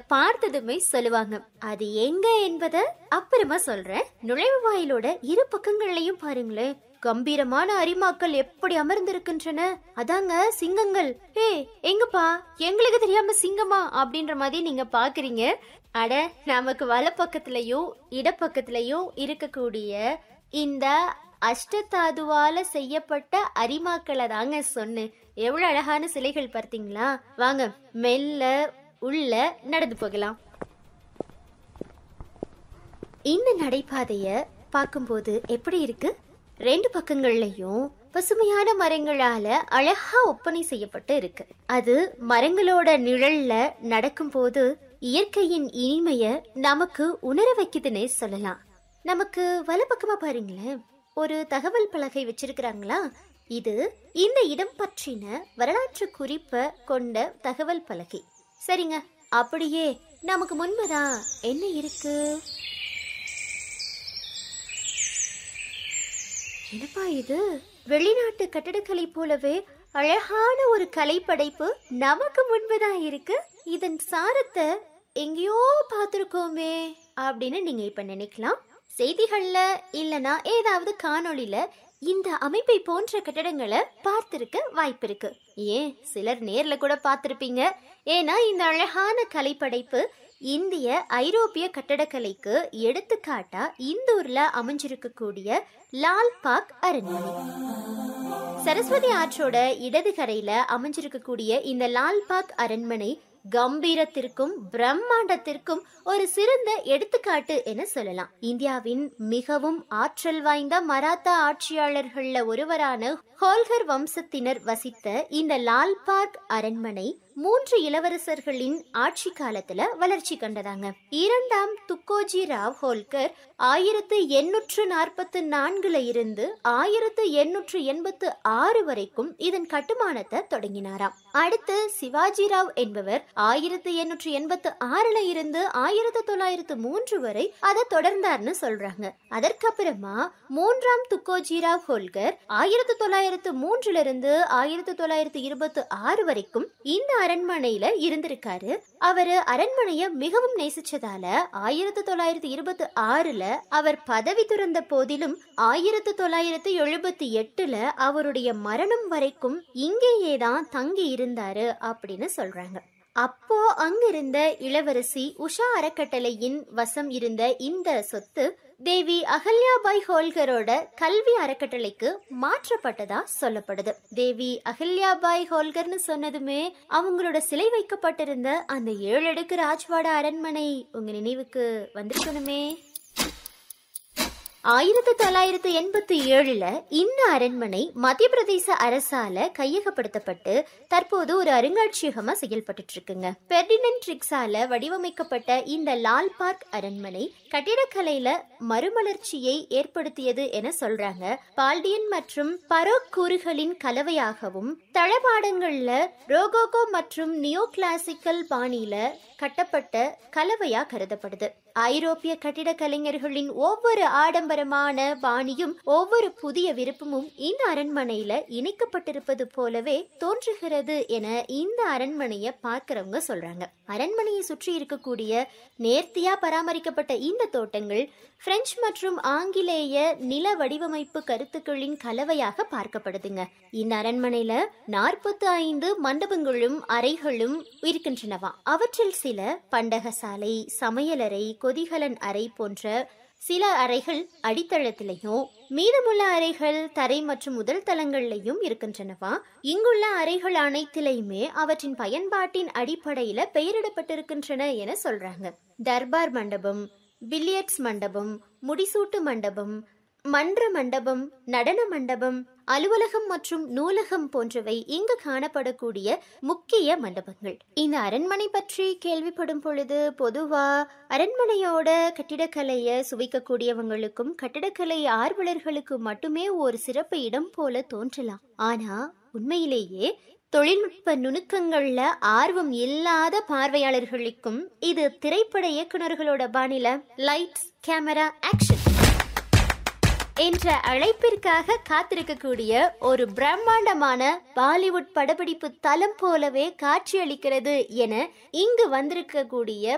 பார்த்ததுமே சொல்லுவாங்க அது எங்க என்பத அப்புறமா சொல்றேன் நுழைவு வாயிலோட இரு பக்கங்கள்லயும் பாருங்களேன் கம்பீரமான அரிமாக்கள் எப்படி அமர்ந்திருக்கின்றன அதாங்க சிங்கங்கள் ஏ எங்கப்பா எங்களுக்கு தெரியாம சிங்கமா அப்படின்ற மாதிரி நீங்க பாக்குறீங்க அட நமக்கு வலப்பக்கத்துலயும் இடப்பக்கத்துலயும் இருக்கக்கூடிய இந்த அஷ்டதாதுவால செய்யப்பட்ட அரிமாக்களை தாங்க சொன்னேன் எவ்வளவு அழகான சிலைகள் பார்த்தீங்களா வாங்க மெல்ல உள்ள நடந்து போகலாம் இந்த நடைபாதைய பார்க்கும்போது எப்படி இருக்கு ரெண்டு பக்கங்கள்லயும் பசுமையான மரங்களால அழகா ஒப்பனை செய்யப்பட்டு இருக்கு அது மரங்களோட நிழல்ல நடக்கும்போது இயற்கையின் இனிமைய நமக்கு உணர வைக்குதுன்னே சொல்லலாம் நமக்கு வலப்பக்கமா பாருங்களேன் ஒரு தகவல் பலகை வச்சிருக்கிறாங்களா இது இந்த இடம் பற்றின வரலாற்று குறிப்பை கொண்ட தகவல் பலகை சரிங்க அப்படியே நமக்கு முன்பதான் என்ன இருக்கு என்னப்பா இது வெளிநாட்டு கட்டடக்கலை போலவே அழகான ஒரு கலைப்படைப்பு நமக்கு முன்புதான் இருக்கு இதன் சாரத்தை எங்கேயோ பார்த்துருக்கோமே அப்படின்னு நீங்க இப்ப நினைக்கலாம் செய்திகள்ல இல்லனா ஏதாவது காணொளியில இந்த அமைப்பை போன்ற கட்டடங்களை பார்த்திருக்க வாய்ப்பு இருக்கு ஏன் சிலர் நேர்ல கூட பார்த்திருப்பீங்க ஏன்னா இந்த அழகான கலைப்படைப்பு இந்திய ஐரோப்பிய கட்டடக்கலைக்கு எடுத்துக்காட்டா இந்தூர்ல அமைஞ்சிருக்கக்கூடிய லால் பாக் அரண்மனை சரஸ்வதி ஆற்றோட இடது கரையில அமைஞ்சிருக்கக்கூடிய இந்த லால் பாக் அரண்மனை கம்பீரத்திற்கும் பிரம்மாண்டத்திற்கும் ஒரு சிறந்த எடுத்துக்காட்டு என சொல்லலாம் இந்தியாவின் மிகவும் ஆற்றல் வாய்ந்த மராத்தா ஆட்சியாளர்கள்ல ஒருவரான ஹோல்கர் வம்சத்தினர் வசித்த இந்த லால் பார்க் அரண்மனை மூன்று இளவரசர்களின் ஆட்சி காலத்துல வளர்ச்சி கண்டதாங்க இரண்டாம் துக்கோஜி ராவ் ஹோல்கர் ஆயிரத்து எண்ணூற்று நாற்பத்து நான்குல இருந்து ஆயிரத்து எண்ணூற்று எண்பத்து ஆறு வரைக்கும் இதன் கட்டுமானத்தை தொடங்கினாராம் அடுத்து சிவாஜி ராவ் என்பவர் ஆயிரத்து எண்ணூற்று எண்பத்து ஆறுல இருந்து ஆயிரத்து தொள்ளாயிரத்து மூன்று வரை அதை தொடர்ந்தார்னு சொல்றாங்க அதற்கப்புறமா மூன்றாம் துக்கோஜி ராவ் ஹோல்கர் ஆயிரத்து தொள்ளாயிரத்து மூன்றுல இருந்து ஆயிரத்து தொள்ளாயிரத்து இருபத்து ஆறு வரைக்கும் இந்த அரண்மனையில இருந்திருக்காரு அவரு அரண்மனைய மிகவும் நேசிச்சதால ஆயிரத்து தொள்ளாயிரத்து இருபத்தி ஆறுல அவர் பதவி துறந்த போதிலும் ஆயிரத்து தொள்ளாயிரத்து எழுபத்தி எட்டுல அவருடைய மரணம் வரைக்கும் இங்கேயே தான் தங்கி இருந்தாரு அப்படின்னு சொல்றாங்க அப்போ அங்கிருந்த இளவரசி உஷா அறக்கட்டளையின் வசம் இருந்த இந்த சொத்து தேவி அகல்யாபாய் ஹோல்கரோட கல்வி அறக்கட்டளைக்கு மாற்றப்பட்டதா சொல்லப்படுது தேவி அகல்யாபாய் ஹோல்கர்னு சொன்னதுமே அவங்களோட சிலை வைக்கப்பட்டிருந்த அந்த ஏழு அடுக்கு ராஜ்வாட அரண்மனை உங்க நினைவுக்கு வந்திருக்கணுமே ஆயிரத்தி தொள்ளாயிரத்து எண்பத்தி ஏழுல இந்த அரண்மனை மத்திய பிரதேச அரசால கையகப்படுத்தப்பட்டு தற்போது ஒரு அருங்காட்சியகமா செயல்பட்டு இருக்குங்க பெர்டினன் ட்ரிக்ஸால வடிவமைக்கப்பட்ட இந்த லால் பார்க் அரண்மனை கட்டிடக்கலையில மறுமலர்ச்சியை ஏற்படுத்தியது என சொல்றாங்க பால்டியன் மற்றும் பரோக் கூறுகளின் கலவையாகவும் தளபாடங்கள்ல ரோகோகோ மற்றும் நியோ கிளாசிக்கல் பாணியில கட்டப்பட்ட கலவையா கருதப்படுது ஐரோப்பிய கட்டிட கலைஞர்களின் ஒவ்வொரு ஆடம்பரமான பாணியும் ஒவ்வொரு புதிய விருப்பமும் இந்த அரண்மனையில இணைக்கப்பட்டிருப்பது போலவே தோன்றுகிறது என இந்த அரண்மனையை பார்க்கிறவங்க சொல்றாங்க அரண்மனையை சுற்றி இருக்கக்கூடிய நேர்த்தியா பராமரிக்கப்பட்ட இந்த தோட்டங்கள் பிரெஞ்சு மற்றும் ஆங்கிலேய நில வடிவமைப்பு கருத்துக்களின் கலவையாக பார்க்கப்படுதுங்க இந்த அரண்மனையில நாற்பத்தி ஐந்து மண்டபங்களும் அறைகளும் இருக்கின்றனவா அவற்றில் சில பண்டகசாலை சமையலறை கொதிகலன் அறை போன்ற சில அறைகள் அடித்தளத்திலையும் மீதமுள்ள அறைகள் தரை மற்றும் முதல் தளங்கள்லையும் இருக்கின்றனவா இங்குள்ள அறைகள் அனைத்திலையுமே அவற்றின் பயன்பாட்டின் அடிப்படையில பெயரிடப்பட்டிருக்கின்றன என சொல்றாங்க தர்பார் மண்டபம் பில்லியர்ட்ஸ் மண்டபம் முடிசூட்டு மண்டபம் மன்ற மண்டபம் நடன மண்டபம் அலுவலகம் மற்றும் நூலகம் போன்றவை இங்கு காணப்படக்கூடிய முக்கிய மண்டபங்கள் இந்த அரண்மனை பற்றி கேள்விப்படும் பொழுது பொதுவா அரண்மனையோட கட்டிடக்கலைய சுவைக்கக்கூடியவங்களுக்கும் கட்டிடக்கலை ஆர்வலர்களுக்கு மட்டுமே ஒரு சிறப்பு இடம் போல தோன்றலாம் ஆனா உண்மையிலேயே தொழில்நுட்ப நுணுக்கங்கள்ல ஆர்வம் இல்லாத பார்வையாளர்களுக்கும் இது திரைப்பட இயக்குனர்களோட பாணில லைட்ஸ் கேமரா ஆக்ஷன் என்ற அழைப்பிற்காக காத்திருக்கக்கூடிய ஒரு பிரம்மாண்டமான பாலிவுட் படப்பிடிப்பு தளம் போலவே காட்சியளிக்கிறது என இங்கு வந்திருக்கக்கூடிய